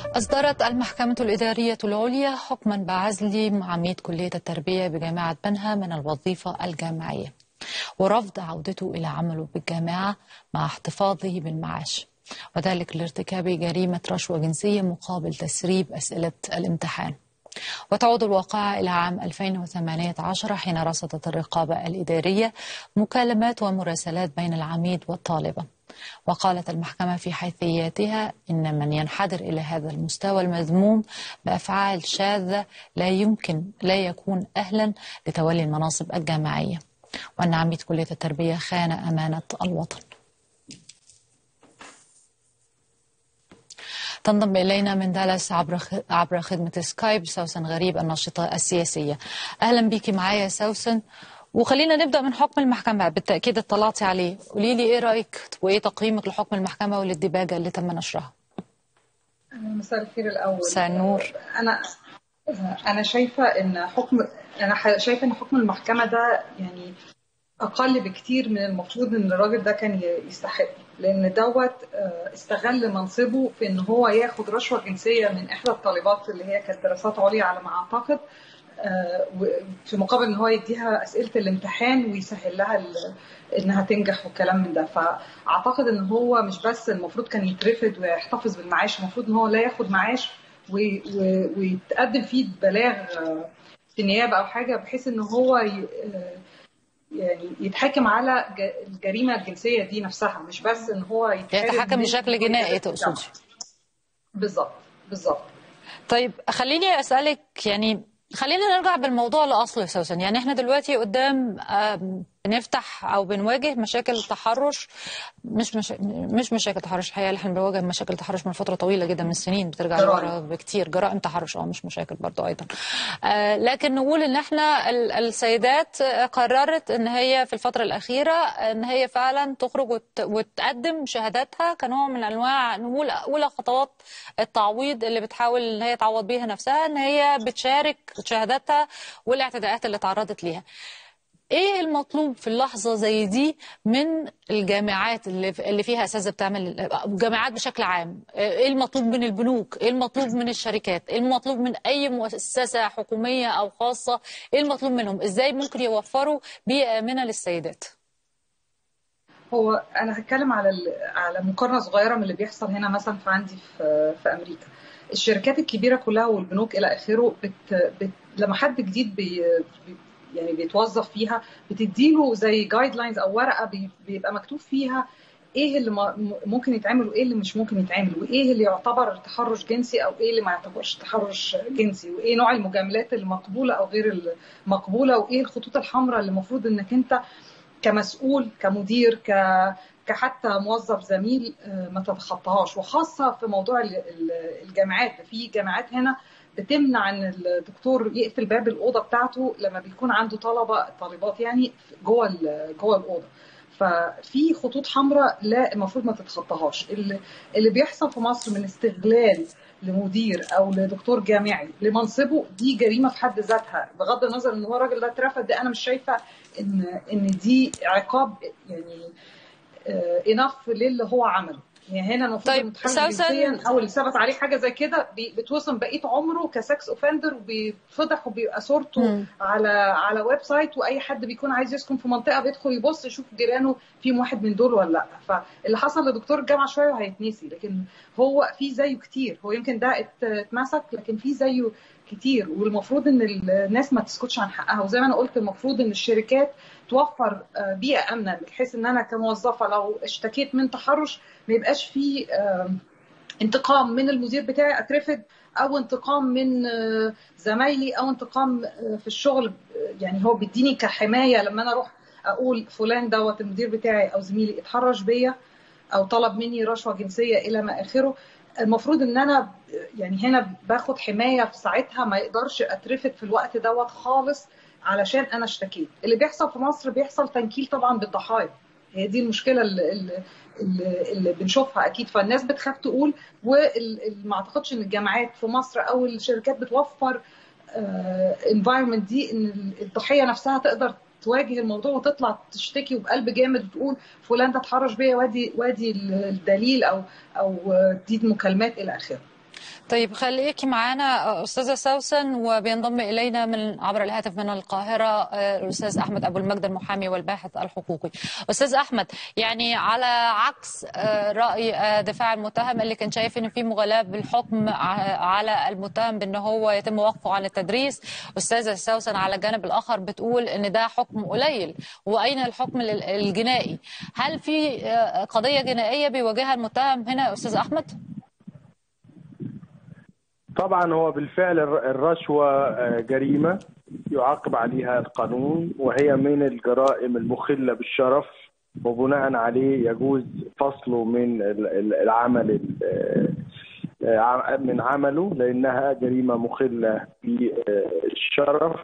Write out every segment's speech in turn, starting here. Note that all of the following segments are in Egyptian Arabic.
أصدرت المحكمة الإدارية العليا حكما بعزل عميد كلية التربية بجامعة بنها من الوظيفة الجامعية ورفض عودته إلى عمله بالجامعة مع احتفاظه بالمعاش وذلك لارتكاب جريمة رشوة جنسية مقابل تسريب أسئلة الامتحان وتعود الواقعة إلى عام 2018 حين رصدت الرقابة الإدارية مكالمات ومراسلات بين العميد والطالبة وقالت المحكمة في حيثياتها إن من ينحدر إلى هذا المستوى المذموم بأفعال شاذة لا يمكن لا يكون أهلا لتولي المناصب الجامعية وأن عميد كلية التربية خان أمانة الوطن تنضم إلينا من دالاس عبر عبر خدمة سكايب سوسن غريب الناشطة السياسية أهلا بك معايا سوسن وخلينا نبدا من حكم المحكمه بالتاكيد اطلعتي عليه قولي لي ايه رايك وايه تقييمك لحكم المحكمه وللدباجه اللي تم نشرها مساء الخير الاول مساء النور انا انا شايفه ان حكم انا شايفه ان حكم المحكمه ده يعني اقل بكتير من المفروض ان الراجل ده كان يستحق لان دوت استغل منصبه في ان هو ياخد رشوه جنسيه من احدى الطالبات اللي هي كانت دراسات عليا على ما اعتقد في مقابل ان هو يديها اسئله الامتحان ويسهل لها انها تنجح والكلام من ده فاعتقد ان هو مش بس المفروض كان يترفض ويحتفظ بالمعاش المفروض ان هو لا ياخد معاش ويتقدم فيه بلاغ في النيابه او حاجه بحيث ان هو يعني يتحاكم على الجريمه الجنسيه دي نفسها مش بس ان هو يتحكم بشكل جنائي تقصدي بالظبط بالظبط طيب خليني اسالك يعني خلينا نرجع بالموضوع لاصله سوسن يعني احنا دلوقتي قدام بنفتح او بنواجه مشاكل تحرش مش مش مش مشاكل تحرش الحقيقه احنا بنواجه مشاكل تحرش من فتره طويله جدا من السنين بترجع لورا بكتير جرائم تحرش اه مش مشاكل برضه ايضا آه لكن نقول ان احنا السيدات قررت ان هي في الفتره الاخيره ان هي فعلا تخرج وت وتقدم شهاداتها كنوع من انواع نقول اولى خطوات التعويض اللي بتحاول ان هي تعوض بيها نفسها ان هي بتشارك شهاداتها والاعتداءات اللي تعرضت ليها ايه المطلوب في اللحظه زي دي من الجامعات اللي اللي فيها اساتذه بتعمل جامعات بشكل عام ايه المطلوب من البنوك ايه المطلوب من الشركات ايه المطلوب من اي مؤسسه حكوميه او خاصه ايه المطلوب منهم ازاي ممكن يوفروا بيئه امنه للسيدات هو انا هتكلم على على مقارنه صغيره من اللي بيحصل هنا مثلا في عندي في في امريكا الشركات الكبيره كلها والبنوك الى اخره بت... بت... لما حد جديد بي... يعني بيتوظف فيها بتديله زي جايد لاينز او ورقه بيبقى مكتوب فيها ايه اللي ممكن يتعمل وايه اللي مش ممكن يتعمل وايه اللي يعتبر تحرش جنسي او ايه اللي ما يعتبرش تحرش جنسي وايه نوع المجاملات المقبوله او غير المقبوله وايه الخطوط الحمراء اللي المفروض انك انت كمسؤول كمدير ك كحتى موظف زميل ما تتخطاهاش وخاصه في موضوع الجامعات في جامعات هنا بتمنع ان الدكتور يقفل باب الاوضه بتاعته لما بيكون عنده طلبه طالبات يعني جوه جوه الاوضه ففي خطوط حمراء لا المفروض ما تتخطاهاش اللي, اللي بيحصل في مصر من استغلال لمدير او لدكتور جامعي لمنصبه دي جريمه في حد ذاتها بغض النظر ان هو الراجل ده اترفض ده انا مش شايفه ان ان دي عقاب يعني انف للي هو عمله يعني هنا المفروض طيب المتحرش جنسيا او اللي ثبت عليه حاجه زي كده بتوصم بقيه عمره كسكس اوفندر وبيتفضح وبيبقى صورته م. على على ويب سايت واي حد بيكون عايز يسكن في منطقه بيدخل يبص يشوف جيرانه فيهم واحد من دول ولا لا فاللي حصل لدكتور الجامعه شويه وهيتنسي لكن هو في زيه كتير هو يمكن ده اتمسك لكن في زيه كتير والمفروض ان الناس ما تسكتش عن حقها وزي ما انا قلت المفروض ان الشركات توفر بيئه امنه بحيث ان انا كموظفه لو اشتكيت من تحرش ما يبقاش في انتقام من المدير بتاعي اترفض او انتقام من زمايلي او انتقام في الشغل يعني هو بيديني كحمايه لما انا اروح اقول فلان دوت المدير بتاعي او زميلي اتحرش بيا او طلب مني رشوه جنسيه الى ما اخره المفروض ان انا يعني هنا باخد حمايه في ساعتها ما يقدرش اترفض في الوقت دوت خالص علشان انا اشتكيت اللي بيحصل في مصر بيحصل تنكيل طبعا بالضحايا هي دي المشكله اللي, اللي, اللي بنشوفها اكيد فالناس بتخاف تقول وما اعتقدش ان الجامعات في مصر او الشركات بتوفر انفايرمنت دي ان الضحيه نفسها تقدر تواجه الموضوع وتطلع تشتكي وبقلب جامد وتقول فلان ده اتحرش بيا وادي وادي الدليل او او دي المكالمات الى اخره. طيب خليكي معانا أستاذة سوسن وبينضم إلينا من عبر الهاتف من القاهرة الأستاذ أحمد أبو المجد المحامي والباحث الحقوقي أستاذ أحمد يعني على عكس رأي دفاع المتهم اللي كان شايف إن في مغالاة بالحكم على المتهم بأن هو يتم وقفه عن التدريس أستاذة سوسن على الجانب الآخر بتقول إن ده حكم قليل وأين الحكم الجنائي هل في قضية جنائية بيواجهها المتهم هنا أستاذ أحمد؟ طبعا هو بالفعل الرشوة جريمة يعاقب عليها القانون وهي من الجرائم المخلة بالشرف وبناء عليه يجوز فصله من العمل من عمله لأنها جريمة مخلة بالشرف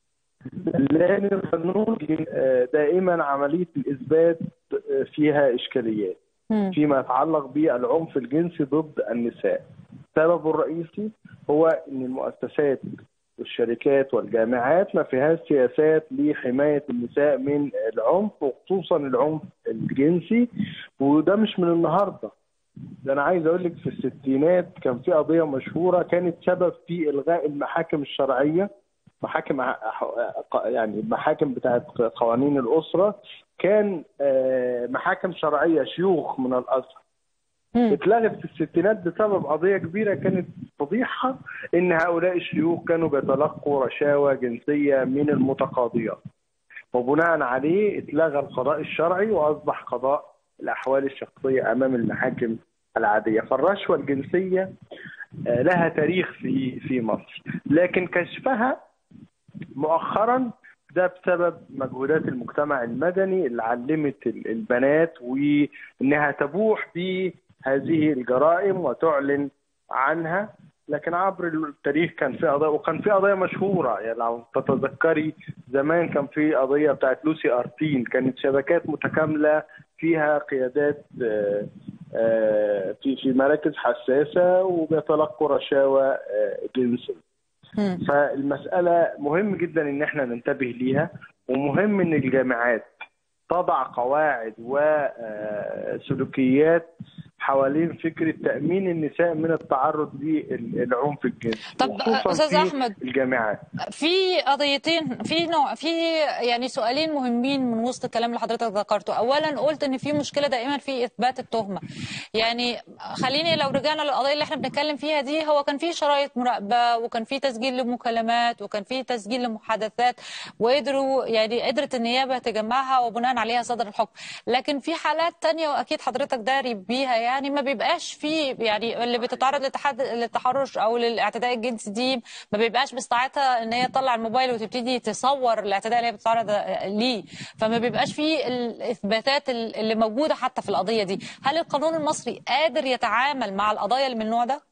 لأن القانون دائما عملية الإثبات فيها إشكاليات فيما يتعلق بالعنف الجنسي ضد النساء السبب الرئيسي هو ان المؤسسات والشركات والجامعات ما فيهاش سياسات لحمايه النساء من العنف وخصوصا العنف الجنسي وده مش من النهارده ده انا عايز اقول لك في الستينات كان في قضيه مشهوره كانت سبب في الغاء المحاكم الشرعيه محاكم يعني المحاكم بتاعت قوانين الاسره كان محاكم شرعيه شيوخ من الازهر اتلغت في الستينات بسبب قضيه كبيره كانت فضيحه ان هؤلاء الشيوخ كانوا بيتلقوا رشاوى جنسيه من المتقاضيات وبناء عليه اتلغى القضاء الشرعي واصبح قضاء الاحوال الشخصيه امام المحاكم العاديه فالرشوه الجنسيه لها تاريخ في في مصر لكن كشفها مؤخرا ده بسبب مجهودات المجتمع المدني اللي علمت البنات وانها تبوح بهذه الجرائم وتعلن عنها لكن عبر التاريخ كان في قضايا وكان في قضايا مشهوره يعني لو تتذكري زمان كان في قضيه بتاعت لوسي ارتين كانت شبكات متكامله فيها قيادات في في مراكز حساسه وبيتلقوا رشاوى جنسيه. فالمساله مهم جدا ان احنا ننتبه ليها ومهم ان الجامعات تضع قواعد وسلوكيات حوالين فكره تامين النساء من التعرض للعنف الجنسي طب استاذ احمد الجامعات في قضيتين في نوع في يعني سؤالين مهمين من وسط الكلام اللي حضرتك ذكرته اولا قلت ان في مشكله دائما في اثبات التهمه يعني خليني لو رجعنا للقضيه اللي احنا بنتكلم فيها دي هو كان في شرايط مراقبه وكان في تسجيل لمكالمات وكان في تسجيل لمحادثات وقدروا يعني قدرت النيابه تجمعها وبناء عليها صدر الحكم لكن في حالات تانية واكيد حضرتك داري بيها يعني ما بيبقاش في يعني اللي بتتعرض للتحرش او للاعتداء الجنسي دي ما بيبقاش باستطاعتها ان هي تطلع الموبايل وتبتدي تصور الاعتداء اللي هي بتتعرض ليه فما بيبقاش في الاثباتات اللي موجوده حتى في القضيه دي هل القانون المصري قادر يتعامل مع القضايا اللي من النوع ده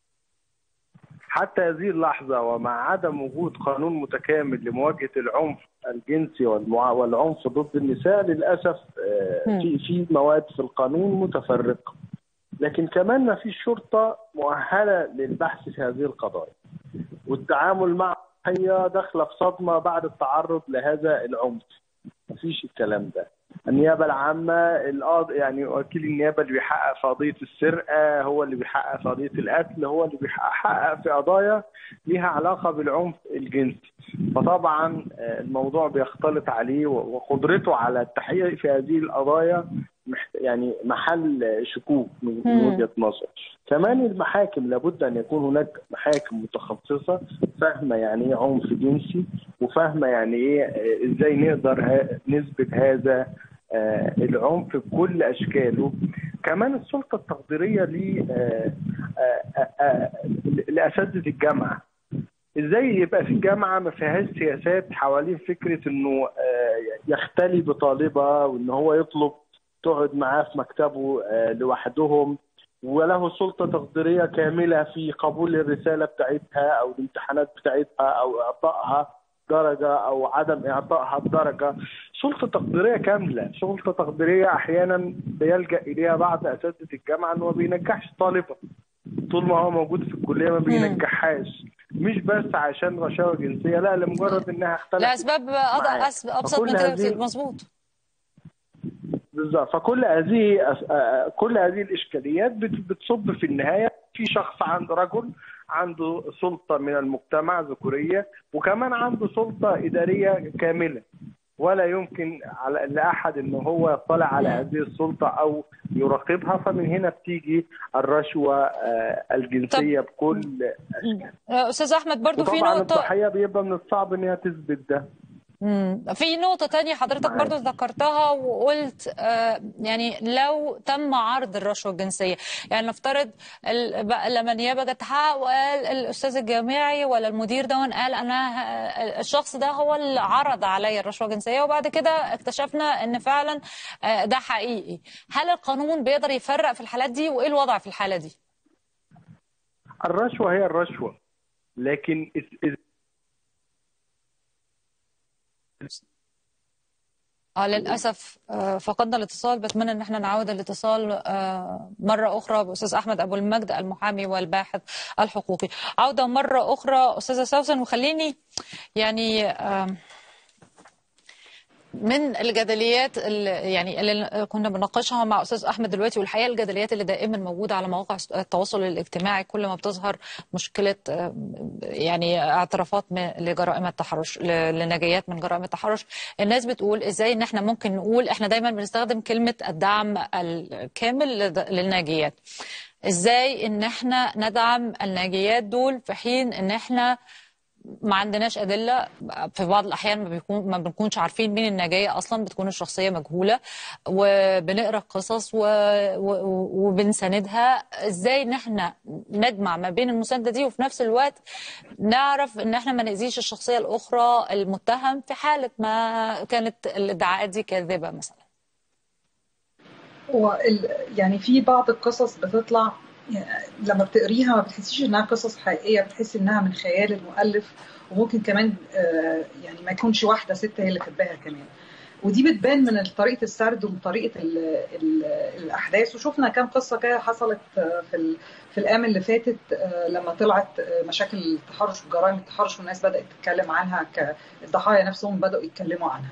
حتى هذه اللحظة ومع عدم وجود قانون متكامل لمواجهة العنف الجنسي والعنف ضد النساء للأسف في في مواد في القانون متفرقة لكن كمان ما فيش شرطة مؤهلة للبحث في هذه القضايا والتعامل مع هي داخلة في صدمة بعد التعرض لهذا العنف ما فيش الكلام ده النيابه العامه القاضي يعني وكيل النيابه اللي بيحقق في قضيه السرقه هو اللي بيحقق في قضيه القتل هو اللي بيحقق في قضايا ليها علاقه بالعنف الجنسي فطبعا الموضوع بيختلط عليه وقدرته على التحقيق في هذه القضايا يعني محل شكوك من وجهه نظر كمان المحاكم لابد ان يكون هناك محاكم متخصصه فاهمه يعني ايه عنف جنسي وفاهمه يعني ايه ازاي نقدر نثبت هذا العنف بكل اشكاله كمان السلطه التقديريه لاساتذه الجامعه ازاي يبقى في جامعه ما فيهاش سياسات حوالين فكره انه يختلي بطالبه وان هو يطلب تقعد معاه في مكتبه لوحدهم وله سلطه تقديريه كامله في قبول الرساله بتاعتها او الامتحانات بتاعتها او اعطائها درجه او عدم اعطائها الدرجه سلطه تقديريه كامله سلطه تقديريه احيانا بيلجا اليها بعض اساتذه الجامعه انه ما بينجحش طالبه طول ما هو موجود في الكليه ما بينجحهاش مش بس عشان رشاوى جنسيه لا لمجرد انها اختلفت لاسباب ابسط من كده مظبوط بالظبط فكل هذه كل هذه الاشكاليات بتصب في النهايه في شخص عند رجل عنده سلطه من المجتمع ذكوريه وكمان عنده سلطه اداريه كامله ولا يمكن على لاحد ان هو يطلع على هذه السلطه او يراقبها فمن هنا بتيجي الرشوه الجنسيه بكل اشكالها. استاذ احمد برضو في طبعا نقطه الضحيه بيبقى من الصعب ان هي تثبت ده مم. في نقطة تانية حضرتك برضو ذكرتها وقلت آه يعني لو تم عرض الرشوة الجنسية يعني نفترض لما النيابة جت وقال الأستاذ الجامعي ولا المدير ده قال أنا الشخص ده هو اللي عرض عليا الرشوة الجنسية وبعد كده اكتشفنا إن فعلا آه ده حقيقي هل القانون بيقدر يفرق في الحالات دي وإيه الوضع في الحالة دي؟ الرشوة هي الرشوة لكن اه للاسف فقدنا الاتصال بتمنى ان احنا نعود الاتصال مره اخرى باستاذ احمد ابو المجد المحامي والباحث الحقوقي عوده مره اخرى استاذه سوسن وخليني يعني من الجدليات اللي يعني اللي كنا بنناقشها مع استاذ احمد دلوقتي والحقيقه الجدليات اللي دائما موجوده على مواقع التواصل الاجتماعي كل ما بتظهر مشكله يعني اعترافات لجرائم التحرش لنجيات من جرائم التحرش الناس بتقول ازاي ان احنا ممكن نقول احنا دايما بنستخدم كلمه الدعم الكامل للناجيات ازاي ان احنا ندعم الناجيات دول في حين ان احنا ما عندناش ادله في بعض الاحيان ما بيكون ما بنكونش عارفين مين النجايه اصلا بتكون الشخصيه مجهوله وبنقرا قصص و... و... وبنساندها ازاي ان احنا نجمع ما بين المسانده دي وفي نفس الوقت نعرف ان احنا ما ناذيش الشخصيه الاخرى المتهم في حاله ما كانت الادعاءات دي كاذبه مثلا هو يعني في بعض القصص بتطلع يعني لما بتقريها ما بتحسيش انها قصص حقيقيه بتحسي انها من خيال المؤلف وممكن كمان يعني ما يكونش واحده ست هي اللي كاتباها كمان ودي بتبان من طريقه السرد ومن طريقه ال ال الاحداث وشفنا كام قصه كده حصلت في في الايام اللي فاتت لما طلعت مشاكل التحرش وجرائم التحرش والناس بدات تتكلم عنها الضحايا نفسهم بداوا يتكلموا عنها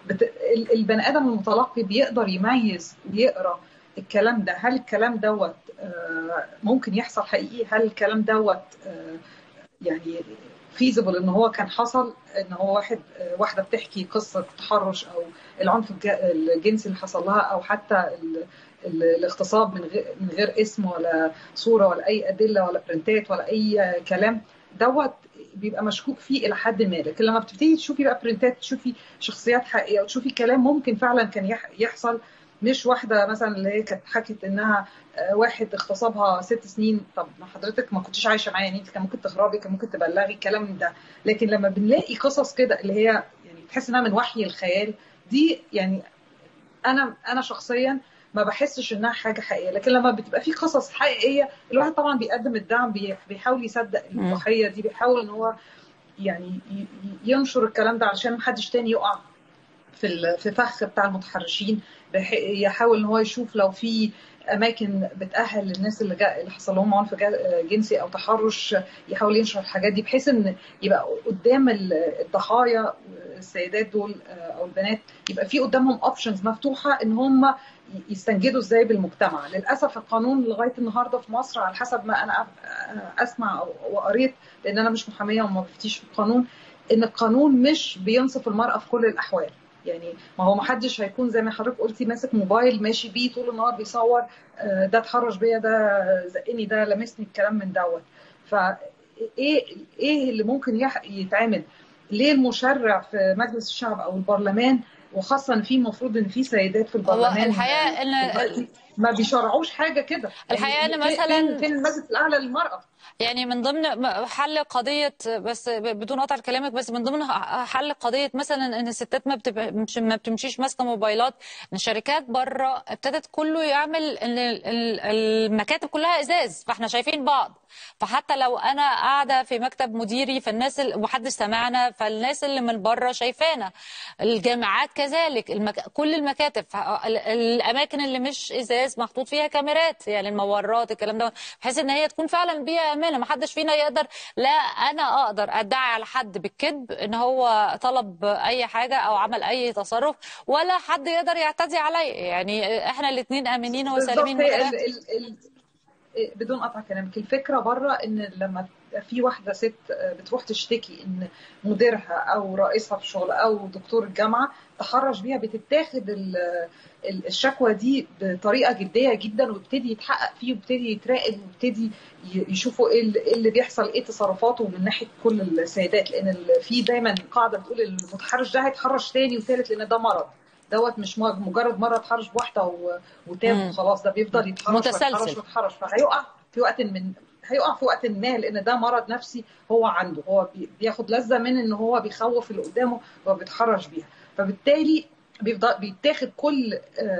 البني ادم المتلقي بيقدر يميز ويقرا الكلام ده هل الكلام دوت ممكن يحصل حقيقي هل الكلام دوت يعني فيزبل ان هو كان حصل ان هو واحد واحده بتحكي قصه تحرش او العنف الجنسي اللي حصل لها او حتى الاغتصاب من غير من غير اسم ولا صوره ولا اي ادله ولا برنتات ولا اي كلام دوت بيبقى مشكوك فيه الى حد ما لكن لما بتبتدي تشوفي بقى برنتات تشوفي شخصيات حقيقيه وتشوفي كلام ممكن فعلا كان يحصل مش واحده مثلا اللي هي كانت حكت انها واحد اغتصبها ست سنين طب ما حضرتك ما كنتش عايشه معايا يعني انت كان ممكن تهربي كان ممكن تبلغي الكلام من ده لكن لما بنلاقي قصص كده اللي هي يعني تحس انها من وحي الخيال دي يعني انا انا شخصيا ما بحسش انها حاجه حقيقيه لكن لما بتبقى في قصص حقيقيه الواحد طبعا بيقدم الدعم بيحاول يصدق الضحيه دي بيحاول ان هو يعني ينشر الكلام ده علشان محدش تاني يقع في في فخ بتاع المتحرشين يحاول ان هو يشوف لو في اماكن بتاهل للناس اللي, جا... اللي حصل لهم عنف جنسي او تحرش يحاول ينشر الحاجات دي بحيث ان يبقى قدام الضحايا السيدات دول او البنات يبقى في قدامهم اوبشنز مفتوحه ان هم يستنجدوا ازاي بالمجتمع للاسف القانون لغايه النهارده في مصر على حسب ما انا اسمع وقريت لان انا مش محاميه وما بفتيش في القانون ان القانون مش بينصف المراه في كل الاحوال يعني ما هو ما حدش هيكون زي ما حضرتك قلتي ماسك موبايل ماشي بيه طول النهار بيصور ده اتحرش بيا ده زقني ده لمسني الكلام من دوت فايه ايه اللي ممكن يتعمل ليه المشرع في مجلس الشعب او البرلمان وخاصه ان في المفروض ان في سيدات في البرلمان هو الحقيقه ان ما بيشرعوش حاجه كده الحقيقه يعني ان مثلا فين المجلس الاعلى للمراه يعني من ضمن حل قضية بس بدون قطع كلامك بس من ضمن حل قضية مثلا ان الستات ما بتبقى ما بتمشيش ماسكة موبايلات ان الشركات بره ابتدت كله يعمل ان المكاتب كلها ازاز فاحنا شايفين بعض فحتى لو انا قاعدة في مكتب مديري فالناس ومحدش سمعنا فالناس اللي من بره شايفانا الجامعات كذلك المك... كل المكاتب الاماكن اللي مش ازاز المدارس محطوط فيها كاميرات يعني الممرات الكلام ده بحيث ان هي تكون فعلا بيئه امنه ما حدش فينا يقدر لا انا اقدر ادعي على حد بالكذب ان هو طلب اي حاجه او عمل اي تصرف ولا حد يقدر يعتدي عليا يعني احنا الاثنين امنين وسالمين بالظبط هي ال ال ال بدون قطع كلامك الفكره بره ان لما في واحده ست بتروح تشتكي ان مديرها او رئيسها في الشغل او دكتور الجامعه تحرش بيها بتتاخد الشكوى دي بطريقه جديه جدا ويبتدي يتحقق فيه ويبتدي يتراقب ويبتدي يشوفوا ايه اللي بيحصل ايه تصرفاته من ناحيه كل السيدات لان في دايما قاعده بتقول المتحرش ده هيتحرش تاني وثالث لان ده مرض دوت مش مجرد مره اتحرش بواحده وتاب وخلاص ده بيفضل يتحرش ويتحرش ويتحرش فهيقع في وقت من هيقع في وقت ما لان ده مرض نفسي هو عنده هو بياخد لذه من ان هو بيخوف اللي قدامه وبيتحرش بيها فبالتالي بيفضل بيتاخد كل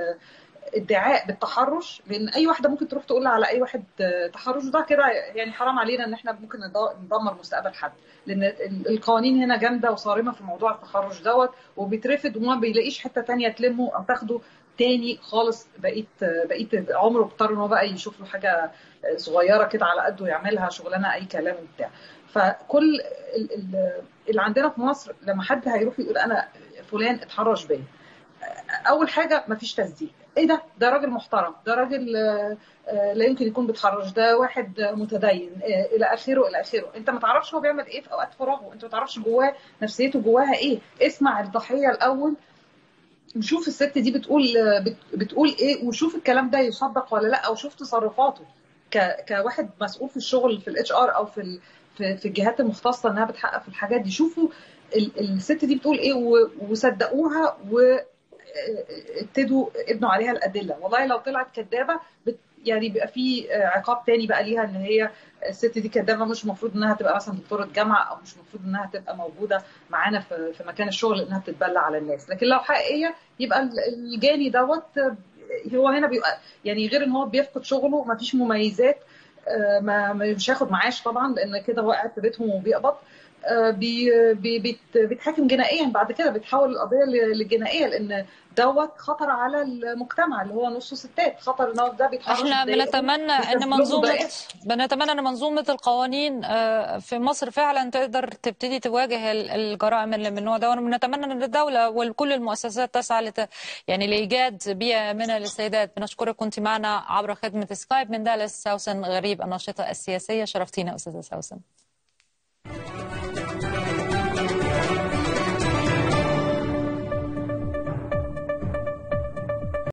ادعاء بالتحرش لان اي واحده ممكن تروح تقول على اي واحد تحرش ده كده يعني حرام علينا ان احنا ممكن ندمر مستقبل حد لان القوانين هنا جامده وصارمه في موضوع التحرش دوت وبيترفض وما بيلاقيش حته تانية تلمه او تاخده تاني خالص بقيت بقيت عمره اضطر ان هو بقى يشوف له حاجه صغيره كده على قده يعملها شغلانه اي كلام وبتاع فكل اللي عندنا في مصر لما حد هيروح يقول انا فلان اتحرش بيا اول حاجه مفيش تصديق ايه ده ده راجل محترم ده راجل لا يمكن يكون بيتحرش ده واحد متدين الى اخره الى اخره انت ما تعرفش هو بيعمل ايه في اوقات فراغه انت ما تعرفش جواه نفسيته جواها ايه اسمع الضحيه الاول وشوف الست دي بتقول بتقول ايه وشوف الكلام ده يصدق ولا لا وشوف تصرفاته كواحد مسؤول في الشغل في الاتش ار او في في الجهات المختصه انها بتحقق في الحاجات دي شوفوا الست دي بتقول ايه وصدقوها و ابتدوا ابنوا عليها الادله والله لو طلعت كدابه يعني بيبقى في عقاب تاني بقى ليها ان هي الست دي كدابه مش المفروض انها تبقى مثلا دكتوره جامعه او مش المفروض انها تبقى موجوده معانا في في مكان الشغل انها بتتبلى على الناس لكن لو حقيقيه يبقى الجاني دوت هو هنا بيبقى يعني غير ان هو بيفقد شغله ما فيش مميزات ما مش هياخد معاش طبعا لان كده هو قاعد في بيتهم وبيقبض بي بي بيتحاكم جنائيا بعد كده بيتحول القضيه للجنائيه لان دوت خطر على المجتمع اللي هو نصه ستات خطر ان ده بيتحرش احنا بنتمنى ان منظومه بنتمنى ان منظومه القوانين في مصر فعلا تقدر تبتدي تواجه الجرائم اللي من النوع ده ونتمنى ان الدوله وكل المؤسسات تسعى لت... يعني لايجاد بيئه امنه للسيدات بنشكرك كنت معنا عبر خدمه سكايب من دالاس سوسن غريب الناشطه السياسيه شرفتينا استاذه سوسن